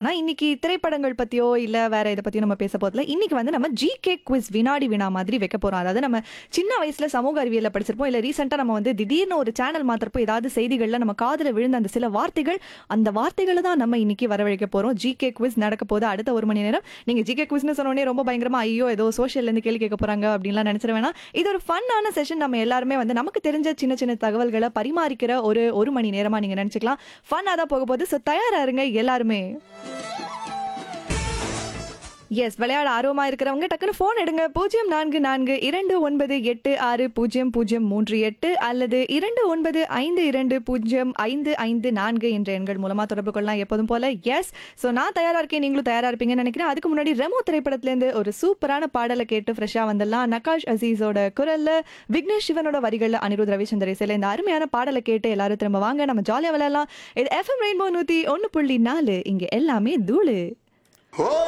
பார்த்தோம்னா இன்னைக்கு திரைப்படங்கள் பத்தியோ இல்ல வேற இதை பத்தியோ நம்ம பேச போதில்ல இன்னைக்கு வந்து நம்ம ஜிகே குவிஸ் வினாடி வினா மாதிரி வைக்க போறோம் அதாவது நம்ம சின்ன வயசுல சமூக அறிவியல்ல படிச்சிருப்போம் இல்ல ரீசெண்டா நம்ம வந்து திடீர்னு ஒரு சேனல் மாத்திரப்போ ஏதாவது செய்திகள்ல நம்ம காதுல விழுந்த அந்த சில வார்த்தைகள் அந்த வார்த்தைகளை தான் நம்ம இன்னைக்கு வரவழைக்க போறோம் ஜிகே குவிஸ் நடக்க போது அடுத்த ஒரு மணி நேரம் நீங்க ஜிகே குவிஸ்னு சொன்னோடனே ரொம்ப பயங்கரமா ஐயோ ஏதோ சோஷியல்ல இருந்து கேள்வி கேட்க போறாங்க அப்படின்லாம் நினைச்சிட வேணாம் இது ஒரு ஃபன்னான செஷன் நம்ம எல்லாருமே வந்து நமக்கு தெரிஞ்ச சின்ன சின்ன தகவல்களை பரிமாறிக்கிற ஒரு ஒரு மணி நேரமா நீங்க நினைச்சுக்கலாம் ஃபன்னா தான் போக போகுது ஸோ தயாரா இருங்க எல்லாருமே எஸ் விளையாட ஆர்வமா இருக்கிறவங்க டக்குன்னு ஃபோன் எடுங்க பூஜ்ஜியம் நான்கு நான்கு இரண்டு ஒன்பது எட்டு ஆறு பூஜ்ஜியம் பூஜ்ஜியம் மூன்று எட்டு அல்லது இரண்டு ஒன்பது ஐந்து இரண்டு பூஜ்ஜியம் ஐந்து ஐந்து நான்கு என்ற எண்கள் மூலமா தொடர்பு கொள்ளலாம் எப்போதும் போல எஸ் ஸோ நான் தயாரா இருக்கேன் நீங்களும் தயாரா இருப்பீங்கன்னு நினைக்கிறேன் அதுக்கு முன்னாடி ரெமோ திரைப்படத்திலேருந்து ஒரு சூப்பரான பாடலை கேட்டு ஃப்ரெஷ்ஷா வந்துடலாம் நகாஷ் அசீஸோட குரல்ல விக்னேஷ் சிவனோட வரிகள்ல அனிருத் ரவிச்சந்திர இசையில இந்த அருமையான பாடலை கேட்டு எல்லாரும் திரும்ப வாங்க நம்ம ஜாலியா விளையாடலாம் இது எஃப்எம் ரெயின்போ நூத்தி ஒன்னு புள்ளி நாலு இங்க எல்லாமே தூளு ஓ